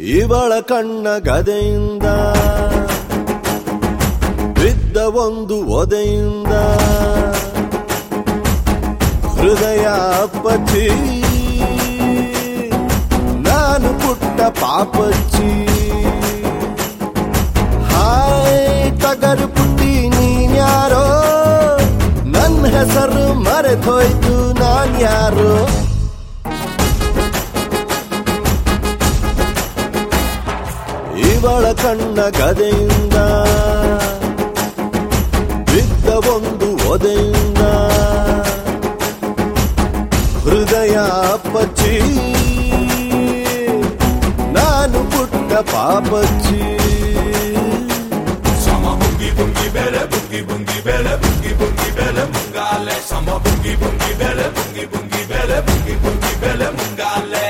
ಇವಳ ಕಣ್ಣ ಗದೆಯಿಂದ ಬಿದ್ದ ಒಂದು ಒದೆಯಿಂದ ಹೃದಯ ಅಪ್ಪಚ್ಚಿ ನಾನು ಪುಟ್ಟ ಪಾಪಚ್ಚಿ ಹಾಯ್ ತಗರು ಪುಟ್ಟಿ ನೀನ್ಯಾರೋ ನನ್ನ ಹೆಸರು ಮರೆತೋಯ್ತು ನಾನ್ ಯಾರೋ ಇವಳ ಕಣ್ಣ ಗದೆಯಿಂದ ಬಿದ್ದ ಒಂದು ಒದೆಯಿಂದ ಹೃದಯ ಪಚ್ಚಿ ನಾನು ಪುಟ್ಟ ಪಾಪಚ್ಚಿ Sama bungi bungi bele bungi bungi bele bungi bungi bele mungale Sama bungi bungi bele bungi bungi bele bungi bungi bele mungale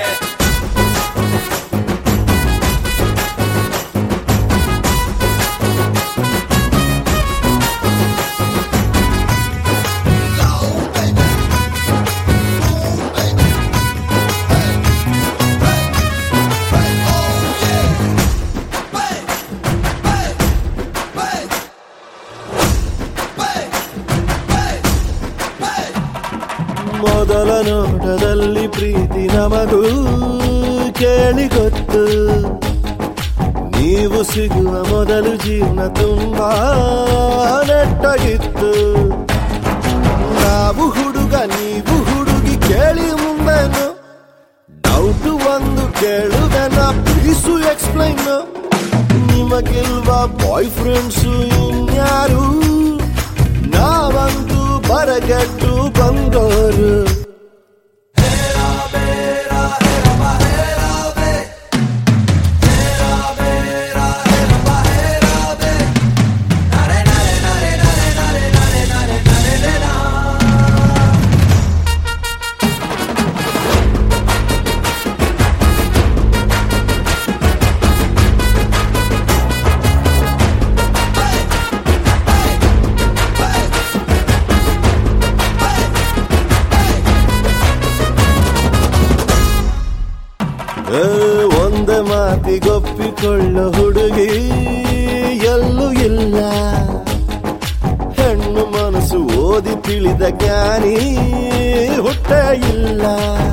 ಮೊದಲ ನೋಟದಲ್ಲಿ ಪ್ರೀತಿ ನಮಗೂ ಕೇಳಿ ಗೊತ್ತು ನೀವು ಸಿಗುವ ಮೊದಲು ಜೀವನ ತುಂಬಾ ನೆಟ್ಟಗಿತ್ತು ನಾವು ಹುಡುಗ ನೀವು ಹುಡುಗಿ ಕೇಳಿ ಮುಂದೆನು ಡೌಟ್ ಒಂದು ಕೇಳುವೆನ ಪ್ಲೀಸು ಎಕ್ಸ್ಪ್ಲೈನ್ ನಿಮಗಿಲ್ವಾ ಬಾಯ್ ಫ್ರೆಂಡ್ಸು ಇನ್ಯಾರು ನಾವಂತೂ ಬರಗೆಟ್ಟು ಬಂದೋರು ಏ, ಒಂದೇ ಮಾತಿಗೊಪ್ಪಿಕೊಳ್ಳೋ ಹುಡುಗಿ ಎಲ್ಲೂ ಇಲ್ಲ ಹೆಣ್ಣು ಮನಸ್ಸು ಓದಿ ತಿಳಿದ ಜ್ಞಾನಿ ಹುಟ್ಟೇ ಇಲ್ಲ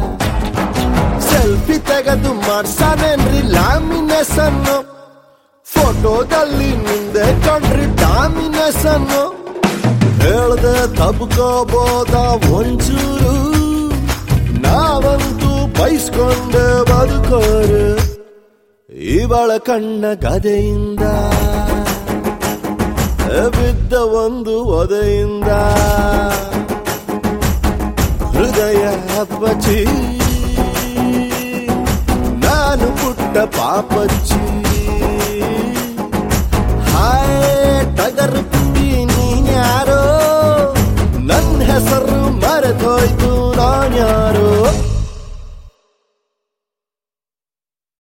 ಸೆಲ್ಫಿ ತೆಗೆದು ಮಾಡ್ಸಾನೇನ್ರಿ ಲ್ಯಾಮಿನೇಷನ್ ಫೋಟೋದಲ್ಲಿ ಮುಂದೆ ಕಂಡ್ರಿ ಡಾಮಿನೇಷನ್ ಹೇಳ್ದೆ ತಬ್ಕೋಬೋದ ಒಂಚೂರು ನಾವಂತೂ ಬೈಸ್ಕೊಂಡೆ ಬದುಕೋರು ಇವಳ ಕಣ್ಣ ಗದೆಯಿಂದ ಬಿದ್ದ ಒಂದು ಒದೆಯಿಂದ ಹೃದಯ ಹಬ್ಬಚಿ ನಾನು ಪುಟ್ಟ ಪಾಪಚ್ಚಿ